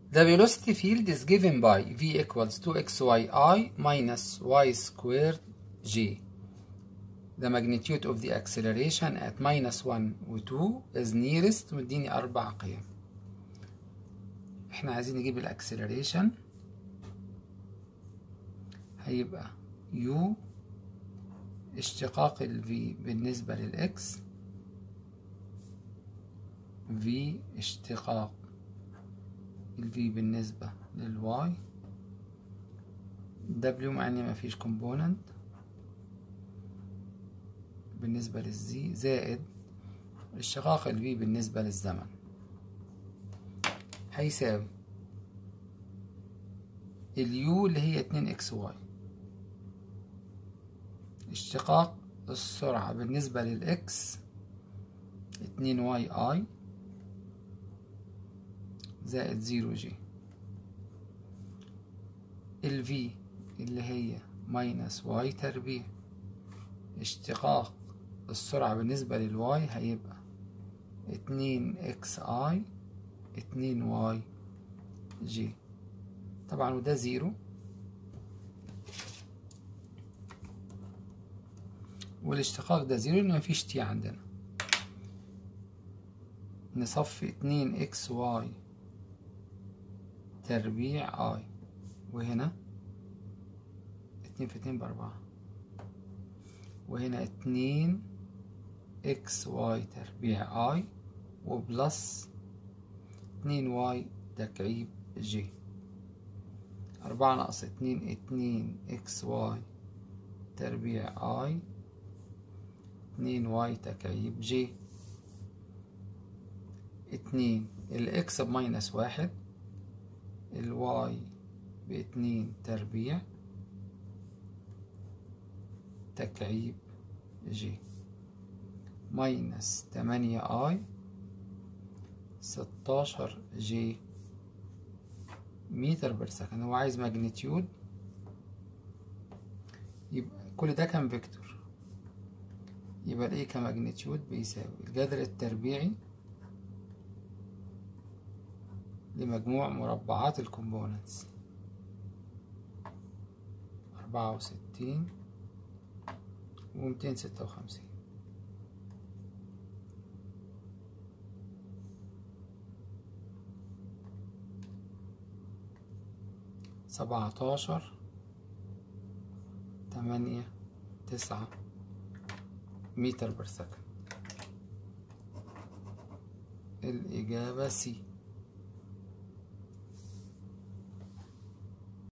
The velocity field is given by V equals 2xyi minus y squared g. The magnitude of the acceleration at minus 1 و 2 is nearest مديني أربع قيم. احنا عايزين نجيب الاكسلريشن هيبقى u اشتقاق ال v بالنسبة لل x v اشتقاق ال v بالنسبة لل y w مع ان مفيش component بالنسبة للزي زائد اشتقاق ال v بالنسبة للزمن هيساوي اليو اللي هي اتنين اكس واي اشتقاق السرعة بالنسبة للإكس اتنين واي آي زائد زيرو جي الفي اللي هي ماينس واي تربيع اشتقاق السرعة بالنسبة للواي هيبقى اتنين اكس اي اتنين واي جي طبعا وده زيرو والاشتقاق ده زيرو لأن مفيش تي عندنا نصفي اتنين اكس واي تربيع اي وهنا اتنين في اتنين بأربعة وهنا اتنين اكس واي تربيع اي وبلس اتنين واي تكعيب جي أربعة ناقص اتنين اتنين اكس واي تربيع اي اتنين واي تكعيب جي اتنين الاكس بماينس واحد الواي باتنين تربيع تكعيب جي ماينس تمانية اي ستاشر جي متر بير سكند هو عايز ماجنتيود يبقى كل ده كان فيكتور يبقى الايه كماجنتيود بيساوي الجذر التربيعي لمجموع مربعات الكومبوننتس أربعة وستين ومتين ستة وخمسين سبعتاشر تمانية تسعة متر بر سكند الإجابة سي